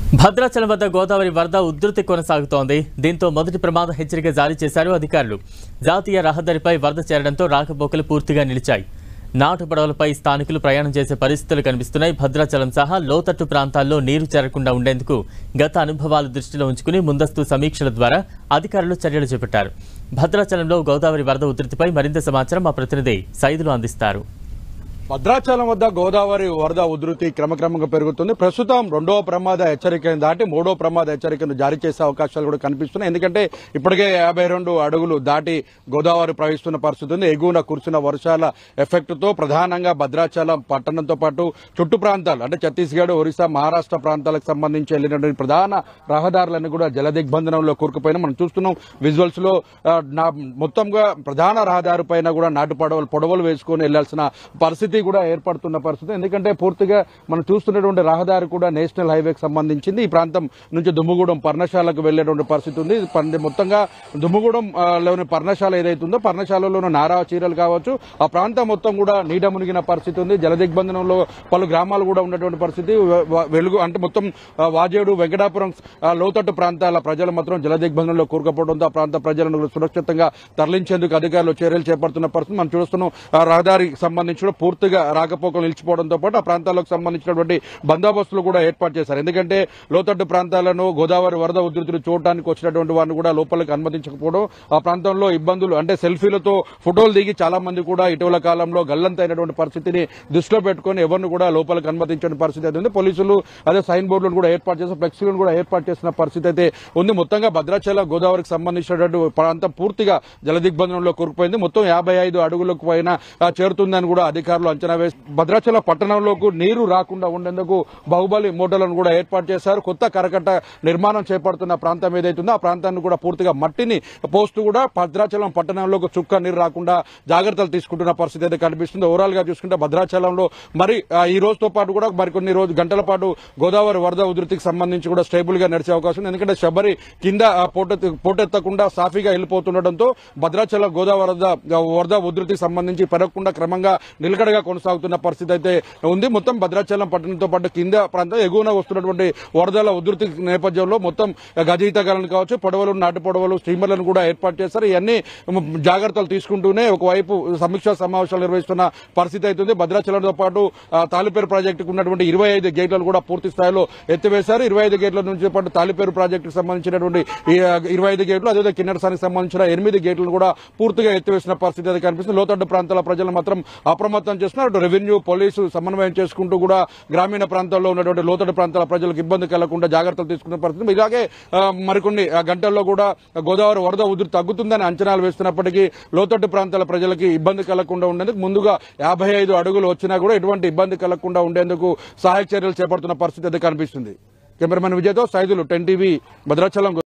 భద్రాచలం వద్ద గోదావరి వరద ఉధృతి కొనసాగుతోంది దీంతో మొదటి ప్రమాద హెచ్చరిక జారీ చేశారు అధికారులు జాతీయ రహదారిపై వరద చేరడంతో రాకపోకలు పూర్తిగా నిలిచాయి నాటు పడవలపై స్థానికులు ప్రయాణం చేసే పరిస్థితులు కనిపిస్తున్నాయి భద్రాచలం సహా లోతట్టు ప్రాంతాల్లో నీరు చేరకుండా ఉండేందుకు గత అనుభవాలు దృష్టిలో ఉంచుకుని ముందస్తు సమీక్షల ద్వారా అధికారులు చర్యలు చేపట్టారు భద్రాచలంలో గోదావరి వరద ఉధృతిపై మరింత సమాచారం మా ప్రతినిధి సైదులు అందిస్తారు భద్రాచలం వద్ద గోదావరి వరద ఉధృతి క్రమక్రమంగా పెరుగుతుంది ప్రస్తుతం రెండవ ప్రమాద హెచ్చరికను దాటి మూడో ప్రమాద హెచ్చరికను జారీ చేసే అవకాశాలు కూడా కనిపిస్తున్నాయి ఎందుకంటే ఇప్పటికే యాభై రెండు అడుగులు దాటి గోదావరి ప్రవహిస్తున్న పరిస్థితి ఉంది ఎగువన కురిసిన వర్షాల ఎఫెక్ట్ తో ప్రధానంగా భద్రాచలం పట్టణంతో పాటు చుట్టు ప్రాంతాలు అంటే ఛత్తీస్గఢ్ ఒరిస్సా మహారాష్ట్ర ప్రాంతాలకు సంబంధించి వెళ్ళినటువంటి ప్రధాన రహదారులన్నీ కూడా జల దిగ్బంధనంలో కూరుకుపోయిన మనం చూస్తున్నాం విజువల్స్ లో ఆ, నా- మొత్తంగా ప్రధాన రహదారి పైన కూడా నాటు పడవలు పొడవలు వేసుకొని వెళ్లాల్సిన పరిస్థితి కూడా ఏర్పడుతున్న పరిస్థితి ఎందుకంటే పూర్తిగా మనం చూస్తున్నటువంటి రహదారి కూడా నేషనల్ హైవేకి సంబంధించింది ఈ ప్రాంతం నుంచి దుమ్ముగూడెం పర్ణశాలకు వెళ్లేటువంటి పరిస్థితి ఉంది పన్- మొత్తంగా దుమ్ముగూడెం ఆ, లోని పర్ణశాల ఏదైతే ఉందో పర్ణశాలలో నారా చీరలు కావచ్చు ఆ ప్రాంతం మొత్తం కూడా నీట మునిగిన పరిస్థితి ఉంది జల దిగ్బంధనంలో పలు గ్రామాలు కూడా ఉన్నటువంటి పరిస్థితి వె- వె- వెలుగు అంటే మొత్తం ఆ, వాజేడు వెంకటాపురం ఆ, లోతట్టు ప్రాంతాల ప్రజలు మాత్రం జల దిగ్బంధనంలో కూరుకుపోవడంతో ఆ ప్రాంత ప్రజలను సురక్షితంగా తరలించేందుకు అధికారులు చర్యలు చేపడుతున్న పరిస్థితి మనం చూస్తున్నాం ఆ రహదారికి సంబంధించి కూడా పూర్తిగా రాకపోకలు నిలిచిపోవడంతో పాటు ఆ ప్రాంతాలకు సంబంధించినటువంటి బందోబస్తులు కూడా ఏర్పాటు చేశారు ఎందుకంటే లోతట్టు ప్రాంతాలను గోదావరి వరద ఉధృతులు చూడడానికి వచ్చినటువంటి వారిని కూడా లోపలికి అనుమతించకపోవడం ఆ ప్రాంతంలో ఇబ్బందులు అంటే సెల్ఫీలతో ఫోటోలు దిగి చాలా మంది కూడా ఇటీవల కాలంలో గల్లంతైనటువంటి పరిస్థితిని దృష్టిలో పెట్టుకుని ఎవరిని కూడా లోపలికి అనుమతించని పరిస్థితి అయితే ఉంది పోలీసులు అదే సైన్ బోర్డులను కూడా ఏర్పాటు చేసిన ఫ్లెక్సీలను కూడా ఏర్పాటు చేసిన పరిస్థితి అయితే ఉంది మొత్తంగా భద్రాచల గోదావరికి సంబంధించినటువంటి ప్రాంతం పూర్తిగా జల దిగ్బంధనంలో కూరుకుపోయింది మొత్తం యాభై ఐదు అడుగులకు పైన ఆ, చేరుతుందని కూడా అధికారులు అంచనా వేసి భద్రాచల పట్టణంలోకి నీరు రాకుండా ఉండేందుకు బాహుబలి మోటార్లను కూడా ఏర్పాటు చేశారు కొత్త కరకట్ట నిర్మాణం చేపడుతున్న ప్రాంతం ఏదైతుందో ఆ ప్రాంతాన్ని కూడా పూర్తిగా మట్టిని పోస్తూ కూడా భద్రాచలం పట్టణంలోకి చుక్క నీరు రాకుండా జాగ్రత్తలు తీసుకుంటున్న పరిస్థితి అయితే కనిపిస్తుంది ఓవరాల్ గా చూసుకుంటే భద్రాచలంలో మరి ఆ, ఈ రోజుతో పాటు కూడా మరికొన్ని రోజు గంటల పాటు గోదావరి వరద ఉధృతికి సంబంధించి కూడా స్టేబుల్ గా నడిచే అవకాశం ఉంది ఎందుకంటే శబరి కింద ఆ, పోటెత్త- పోటెత్తకుండా సాఫీగా వెళ్ళిపోతుండటంతో భద్రాచలం గోదావరి వరద వరద ఉధృతికి సంబంధించి పెరగకుండా క్రమంగా నిలకడగా కొనసాగుతున్న పరిస్థితి అయితే ఉంది మొత్తం భద్రాచలం పట్టణంతో పాటు కింద ప్రాంతం ఎగువన వస్తున్నటువంటి వరదల ఉధృతి నేపథ్యంలో మొత్తం గజయితగాలను కావచ్చు పొడవలు నాటు పొడవలు స్టీమర్లను కూడా ఏర్పాటు చేస్తారు ఇవన్నీ జాగ్రత్తలు తీసుకుంటూనే ఒకవైపు సమీక్షా సమావేశాలు నిర్వహిస్తున్న పరిస్థితి అవుతుంది భద్రాచలంతో పాటు ఆ, తాలిపేరు ప్రాజెక్టుకు ఉన్నటువంటి ఇరవై ఐదు గేట్లను కూడా పూర్తి స్థాయిలో ఎత్తివేశారు ఇరవై ఐదు గేట్ల నుంచి పాటు తాలిపేరు ప్రాజెక్టుకు సంబంధించినటువంటి ఈ, ఆ, ఇరవై ఐదు గేట్లు అదేవిధంగా కిన్నెరసానికి సంబంధించిన ఎనిమిది గేట్లను కూడా పూర్తిగా ఎత్తివేసిన పరిస్థితి అయితే కనిపిస్తుంది లోతట్టు ప్రాంతాల ప్రజలు మాత్రం అప్రమత్తం చేస్తున్నారు అటు రెవెన్యూ పోలీసు సమన్వయం చేసుకుంటూ కూడా గ్రామీణ ప్రాంతాల్లో ఉన్నటువంటి లోతట్టు ప్రాంతాల ప్రజలకు ఇబ్బంది కలగకుండా జాగ్రత్తలు తీసుకునే పరిస్థితి ఇలాగే ఆ, మరికొన్ని ఆ, గంటల్లో కూడా గోదావరి వరద ఉధృతి తగ్గుతుందని అంచనాలు వేస్తున్నప్పటికీ లోతట్టు ప్రాంతాల ప్రజలకి ఇబ్బంది కలగకుండా ఉండేందుకు ముందుగా యాభై ఐదు అడుగులు వచ్చినా కూడా ఎటువంటి ఇబ్బంది కలగకుండా ఉండేందుకు సహాయక చర్యలు చేపడుతున్న పరిస్థితి అయితే కనిపిస్తుంది కెమెరామెన్ విజయ్తో సైదులు టెన్ టీవీ భద్రాచలం